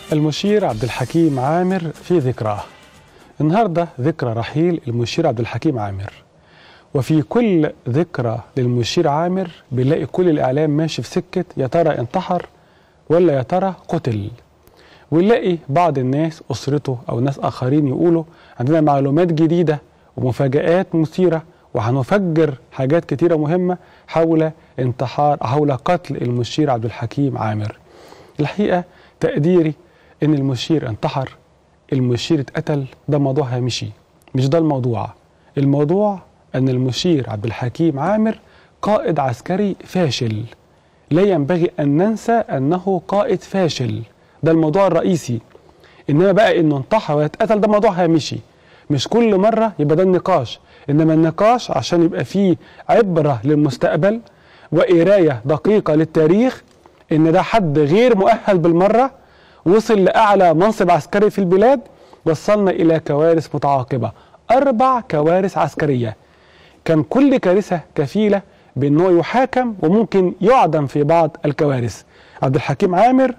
المشير عبد الحكيم عامر في ذكراه النهارده ذكرى رحيل المشير عبد الحكيم عامر وفي كل ذكرى للمشير عامر بنلاقي كل الاعلام ماشي في سكه يا ترى انتحر ولا يا ترى قتل ونلاقي بعض الناس اسرته او ناس اخرين يقولوا عندنا معلومات جديده ومفاجآت مثيره وهنفجر حاجات كتيره مهمه حول انتحار حول قتل المشير عبد الحكيم عامر الحقيقه تقديري ان المشير انتحر المشير اتقتل ده موضوع هامشي مش ده الموضوع الموضوع ان المشير عبد الحكيم عامر قائد عسكري فاشل لا ينبغي ان ننسى انه قائد فاشل ده الموضوع الرئيسي انما بقى انه انتحر ويتقتل ده موضوع هامشي مش كل مره يبقى ده النقاش انما النقاش عشان يبقى فيه عبره للمستقبل وقرايه دقيقه للتاريخ ان ده حد غير مؤهل بالمره وصل لاعلى منصب عسكري في البلاد وصلنا الى كوارث متعاقبه اربع كوارث عسكريه كان كل كارثه كفيله بانه يحاكم وممكن يعدم في بعض الكوارث عبد الحكيم عامر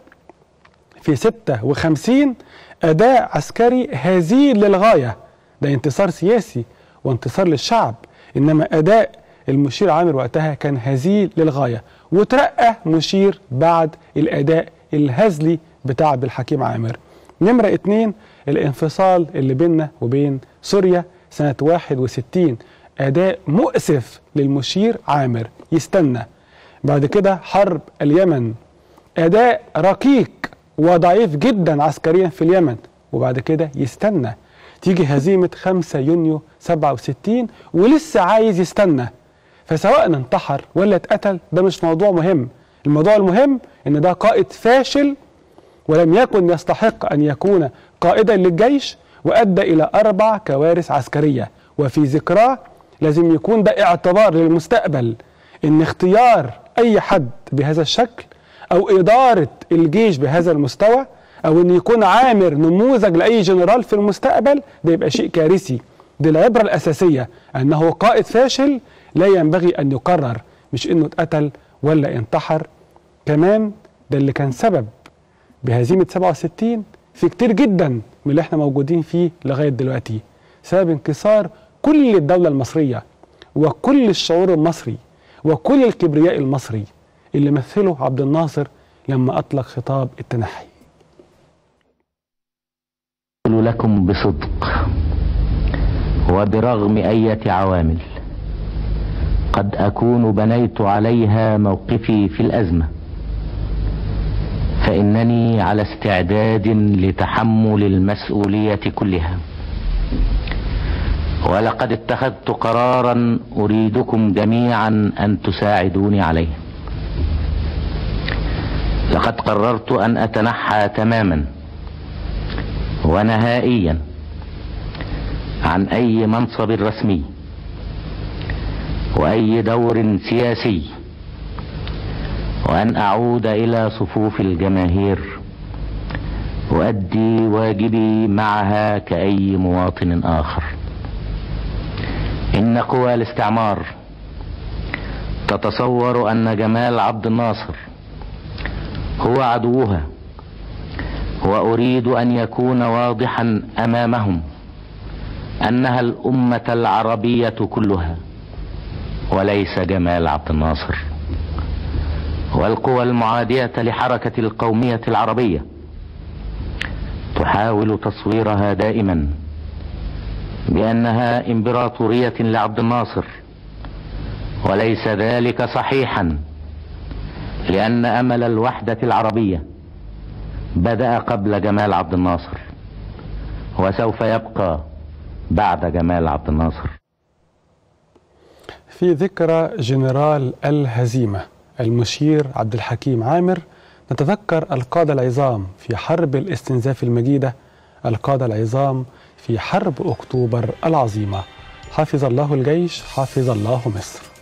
في 56 اداء عسكري هزيل للغايه ده انتصار سياسي وانتصار للشعب انما اداء المشير عامر وقتها كان هزيل للغايه وترقى مشير بعد الاداء الهزلي بتاع عبد الحكيم عامر نمرة اتنين الانفصال اللي بيننا وبين سوريا سنة 61 أداء مؤسف للمشير عامر يستنى بعد كده حرب اليمن أداء ركيك وضعيف جدا عسكريا في اليمن وبعد كده يستنى تيجي هزيمة 5 يونيو 67 ولسه عايز يستنى فسواء انتحر ولا اتقتل ده مش موضوع مهم الموضوع المهم ان ده قائد فاشل ولم يكن يستحق ان يكون قائدا للجيش وادى الى اربع كوارث عسكريه وفي ذكراه لازم يكون ده اعتبار للمستقبل ان اختيار اي حد بهذا الشكل او اداره الجيش بهذا المستوى او ان يكون عامر نموذج لاي جنرال في المستقبل ده يبقى شيء كارثي دي العبره الاساسيه انه قائد فاشل لا ينبغي ان يقرر مش انه اتقتل ولا انتحر كمان ده اللي كان سبب بهزيمه 67 في كتير جدا من اللي احنا موجودين فيه لغايه دلوقتي سبب انكسار كل الدوله المصريه وكل الشعور المصري وكل الكبرياء المصري اللي مثله عبد الناصر لما اطلق خطاب التنحي أقول لكم بصدق وبرغم أية عوامل قد أكون بنيت عليها موقفي في الأزمة فإنني على استعداد لتحمل المسؤولية كلها ولقد اتخذت قرارا أريدكم جميعا أن تساعدوني عليه لقد قررت أن أتنحى تماما ونهائيا عن أي منصب رسمي وأي دور سياسي وأن أعود إلى صفوف الجماهير أؤدي واجبي معها كأي مواطن آخر إن قوى الاستعمار تتصور أن جمال عبد الناصر هو عدوها وأريد أن يكون واضحا أمامهم أنها الأمة العربية كلها وليس جمال عبد الناصر والقوى المعادية لحركة القومية العربية تحاول تصويرها دائما بأنها إمبراطورية لعبد الناصر وليس ذلك صحيحا لأن أمل الوحدة العربية بدأ قبل جمال عبد الناصر وسوف يبقى بعد جمال عبد الناصر في ذكرى جنرال الهزيمة المشير عبد الحكيم عامر نتذكر القادة العظام في حرب الاستنزاف المجيدة القادة العظام في حرب أكتوبر العظيمة حفظ الله الجيش حفظ الله مصر